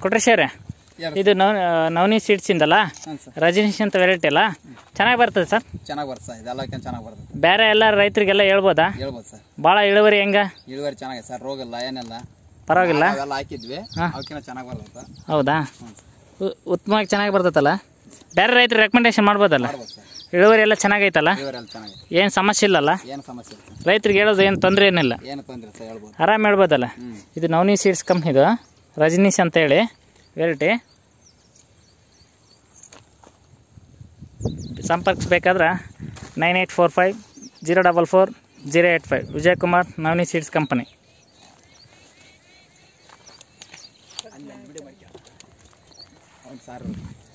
ಕೊಟ್ರೇಶ್ ಅವರೇ ಎರಡು ಇದು ನವ್ ನವನಿ ಸೀಡ್ಸ್ ಇಂದಲ್ಲ ಹಾಂ ಸರ್ ರಜನೀಶ್ ಅಂತ ವೆರೈಟಿ ಅಲ್ಲ ಚೆನ್ನಾಗಿ ಬರ್ತದೆ ಸರ್ ಚೆನ್ನಾಗಿ ಬರ್ತದೆ ಸರ್ ಇದೆಲ್ಲಕ್ಕಿಂತ ಚೆನ್ನಾಗಿ ಬರ್ತದೆ ಬೇರೆ ಎಲ್ಲ ರೈತರಿಗೆಲ್ಲ ಹೇಳ್ಬೋದಾ ಹೇಳ್ಬೋದು ಸರ್ ಭಾಳ ಇಳುವರಿ ಹೆಂಗ ಇಳುವರಿ ಚೆನ್ನಾಗಿದೆ ಸರ್ ರೋಗ ಇಲ್ಲ ಏನಿಲ್ಲ ಪರವಾಗಿಲ್ಲ ಅವೆಲ್ಲ ಹಾಕಿದ್ವಿ ಹಾ. ಅವಕ್ಕಿಂತ ಚೆನ್ನಾಗಿ ಬರ್ತದೆ ಹೌದಾ ಹ್ಞೂ ಸರ್ ಉ- ಉತ್ತಮವಾಗಿ ಚೆನ್ನಾಗಿ ಬರ್ತೈತಲ್ಲ ಬೇರೆ ರೈತರು ರೆಕಮೆಂಡೇಶನ್ ಮಾಡ್ಬೋದಲ್ಲ ಮಾಡ್ಬೋದು ಸರ್ ಇಳುವರಿ ಎಲ್ಲ ಚೆನ್ನಾಗೈತಲ್ಲ ಇಳುವರಿ ಎಲ್ಲ ಚೆನ್ನಾಗಿದೆ ಏನು ಸಮಸ್ಯೆ ಇಲ್ಲಲ್ಲ ಏನು ಸಮಸ್ಯೆ ಇಲ್ಲ ಸರ್ ರೈತರಿಗೆ ಹೇಳೋದು ಏನು ತೊಂದರೆ ಏನಿಲ್ಲ ಏನು ತೊಂದರೆ ಸರ್ ಹೇಳ್ಬೋದು ಆರಾಮ್ ಹೇಳ್ಬೋದಲ್ಲ ಹ್ಞೂ ಇದು ನವನಿ ಸೀಡ್ಸ್ ಕಂಪ್ನಿದು ರಜನೀಶ್ ಅಂತೇಳಿ ವೆರೈಟಿ ಸಂಪರ್ಕಿಸ್ಬೇಕಾದ್ರೆ nine eight four five zero double four zero eight five Vijay Kumar Navani seeds company ಅವ್ನು ಸಾರು